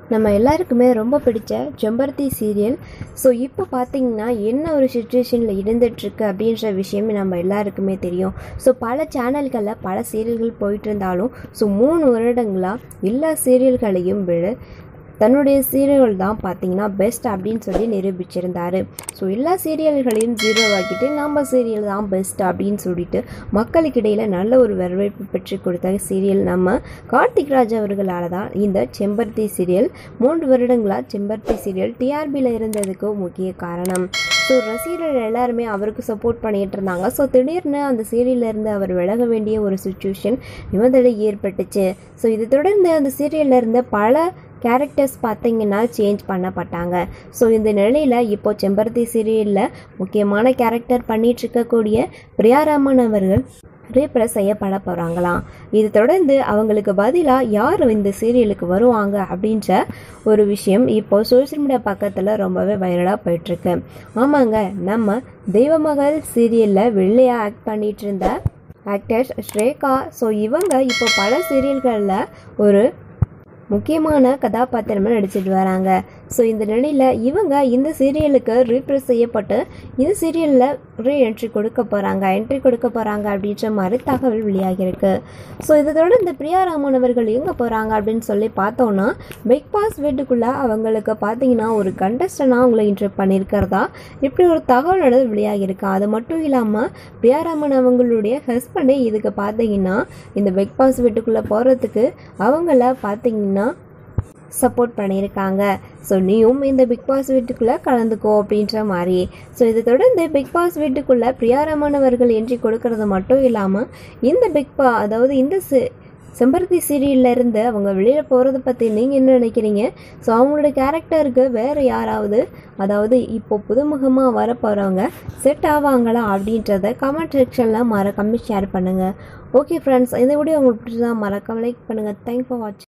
நம்ம எல்லாருக்குமே ரொம்ப பிடிச்ச செம்பருத்தி சீரியல் ஸோ இப்போ பார்த்தீங்கன்னா என்ன ஒரு சுச்சுவேஷனில் இருந்துகிட்ருக்கு அப்படின்ற விஷயம் நம்ம எல்லாருக்குமே தெரியும் ஸோ பல சேனல்களில் பல சீரியல்கள் போயிட்டு இருந்தாலும் ஸோ மூணு வருடங்களாக எல்லா சீரியல்களையும் விட தன்னுடைய சீரியல் தான் பார்த்தீங்கன்னா பெஸ்ட் அப்படின்னு சொல்லி நிரூபிச்சிருந்தாரு ஸோ எல்லா சீரியல்களையும் ஜீரோ ஆக்கிட்டு நம்ம சீரியல் தான் பெஸ்ட் அப்படின்னு சொல்லிட்டு மக்களுக்கு இடையில் நல்ல ஒரு வரவேற்பு பெற்று கொடுத்த சீரியல் நம்ம கார்த்திக் ராஜ் அவர்களால் தான் இந்த செம்பருத்தி சீரியல் மூன்று வருடங்களாக செம்பருத்தி சீரியல் டிஆர்பியில் இருந்ததுக்கு முக்கிய காரணம் ஸோ ரசிகர்கள் எல்லாருமே அவருக்கு சப்போர்ட் பண்ணிட்டு இருந்தாங்க ஸோ திடீர்னு அந்த சீரியல்ல இருந்து அவர் விலக வேண்டிய ஒரு சுச்சுவேஷன் நிபந்தனை ஏற்பட்டுச்சு ஸோ இது தொடர்ந்து அந்த சீரியல்ல இருந்த பல கேரக்டர்ஸ் பார்த்தீங்கன்னா சேஞ்ச் பண்ணப்பட்டாங்க ஸோ இந்த நிலையில் இப்போ செம்பருத்தி சீரியலில் முக்கியமான கேரக்டர் பண்ணிட்டு இருக்கக்கூடிய பிரியாராமன் அவர்கள் ரீப்ரெஸ் செய்யப்பட போகிறாங்களாம் இது தொடர்ந்து அவங்களுக்கு பதிலாக யார் இந்த சீரியலுக்கு வருவாங்க அப்படின்ற ஒரு விஷயம் இப்போ சோஷியல் மீடியா பக்கத்தில் ரொம்பவே வைரலாக போயிட்டுருக்கு ஆமாங்க நம்ம தெய்வமகள் சீரியலில் வெள்ளையாக ஆக்ட் பண்ணிட்டு இருந்த ஆக்டர்ஸ் ஸ்ரேகா ஸோ இவங்க இப்போ பல சீரியல்களில் ஒரு முக்கியமான கதாபாத்திரமாக நடிச்சிட்டு வராங்க ஸோ இந்த நிலையில் இவங்க இந்த சீரியலுக்கு ரீப்ரெஸ் செய்யப்பட்டு இந்த சீரியலில் ரீ என்ட்ரி கொடுக்க போகிறாங்க என்ட்ரி கொடுக்க போகிறாங்க அப்படின்ற மாதிரி தகவல் வெளியாகிருக்கு ஸோ இதை தொடர்ந்து பிரியா ராமன் அவர்கள் எங்கே போகிறாங்க அப்படின்னு சொல்லி பார்த்தோன்னா பிக் பாஸ் வீட்டுக்குள்ளே அவங்களுக்கு பார்த்தீங்கன்னா ஒரு கண்டஸ்டனாக அவங்கள இன்ட்ரி பண்ணியிருக்கிறதா இப்படி ஒரு தகவலோட வெளியாகிருக்கு அது மட்டும் இல்லாமல் பிரியா ராமன் அவங்களுடைய ஹஸ்பண்டே இதுக்கு பார்த்தீங்கன்னா இந்த பிக் பாஸ் வீட்டுக்குள்ளே போகிறதுக்கு அவங்கள பார்த்தீங்கன்னா சப்போர்ட் பண்ணியிருக்காங்க ஸோ நீயும் இந்த பிக் பாஸ் வீட்டுக்குள்ளே கலந்துக்கோ அப்படின்ற மாதிரி ஸோ இதை தொடர்ந்து பிக் பாஸ் வீட்டுக்குள்ளே பிரியாரமானவர்கள் என்ட்ரி கொடுக்கறது மட்டும் இல்லாமல் இந்த பிக் பா அதாவது இந்த சி செம்பருத்தி சீரியல்ல இருந்து அவங்க வெளியில் போகிறத பற்றி நீங்கள் என்ன நினைக்கிறீங்க ஸோ அவங்களோட கேரக்டருக்கு வேறு யாராவது அதாவது இப்போ புதுமுகமாக வர போகிறவங்க செட் ஆவாங்களா அப்படின்றத கமெண்ட் செக்ஷனில் மறக்காம ஷேர் பண்ணுங்கள் ஓகே ஃப்ரெண்ட்ஸ் இந்த வீடியோ உங்களுக்கு பிடிச்சதா மறக்காம லைக் பண்ணுங்கள் தேங்க் ஃபார் வாட்சிங்